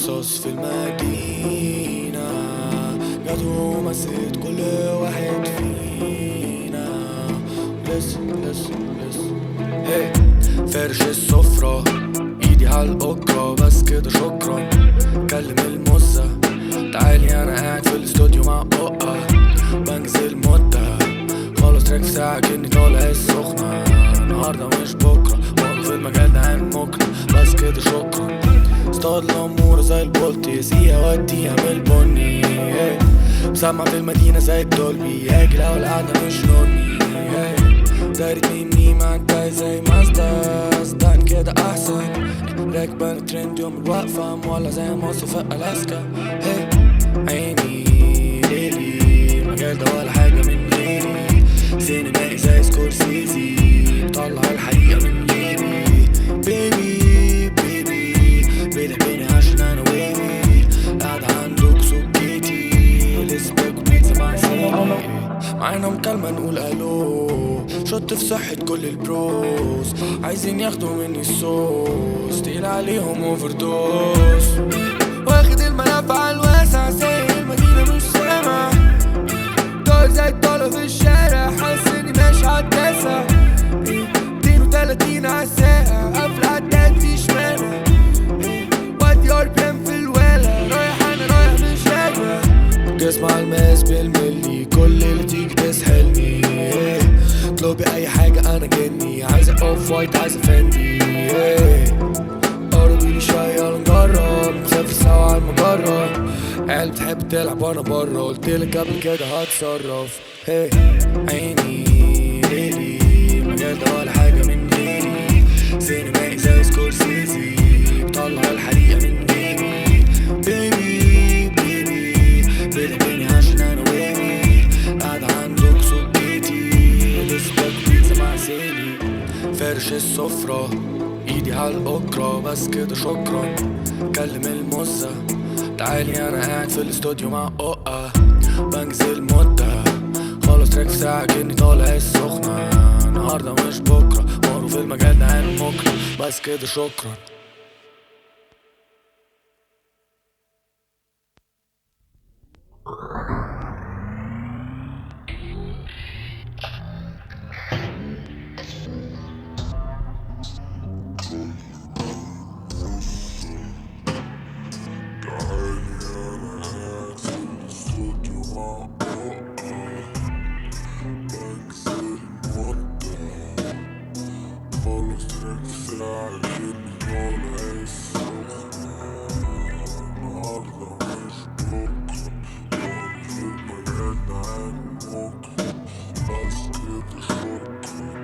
رصاص في المدينة جت ومسيت كل واحد فينا لسه لسه لسه هي فرش السفرة ايدي على الأكرة بس كده شكرا كلم المزة تعالي انا قاعد في الاستوديو مع قطة بنزل مدة خلص تراك في ساعة كني طالع السخنة النهاردة مش بكرة واقف في المجال ده عين مقنع بس كده شكرا اصطاد الأمور زي البولت يسيها وديها من البني إيه. مسمع في المدينة زي الدولبي اجي لو القعدة مش نورمي إيه. دايرة مني مع الجاي زي مازدا صدقني كده أحسن راكبة الترند يوم الوقفة مولع زي مصر في ألاسكا هي عيني ليلي المجال ده ولا حاجة من غيري سينمائي زي سكورسيزي بطلع الحقيقة من غيري بيبي بيبي بتحبني عشان أنا ويبي قاعد عندك سكتي لسه باكل بيتزا مع سيدي معانا مكالمة نقول الو شط في صحة كل البروس عايزين ياخدوا مني الصوص تقيل عليهم اوفر دوز واخد الملف على الواسع زي المدينة مش سامع دول زي الدولار في الشارع حاسس اني ماشي على التاسع 32 على الساعة قافلة عداد في شمالة ودي ار بي ام في الوالة رايح انا رايح مش راجع تسمع الماس بالملي كل اللي تيجي تسحلني إيه. اطلبي اي حاجة انا جني عايزة اوف وايت عايزة فندي إيه. قربي لي شوية يلا نجرب نسافر سوا على المجرة عيال بتحب تلعب وانا برا قلتلك قبل كده هتصرف هي عيني ليلي المجال ده ولا حاجة من غيري سينمائي زي سكورسيزي بطلع الحقيقة من غيري بيبي بيبي بتحبني عشان انا ويبي قاعد عندك سكتي لسه باكل بيتزا مع سيلي فرش السفرة ايدي على الأكرة بس كده شكرا كلم المزة تعالي انا قاعد في الاستوديو مع قطة بنزل مدة خلص تراك في ساعة كني طالع السخنة النهاردة مش بكرة معروف المجال ده عين مقنع بس كده شكرا Bas kedi şok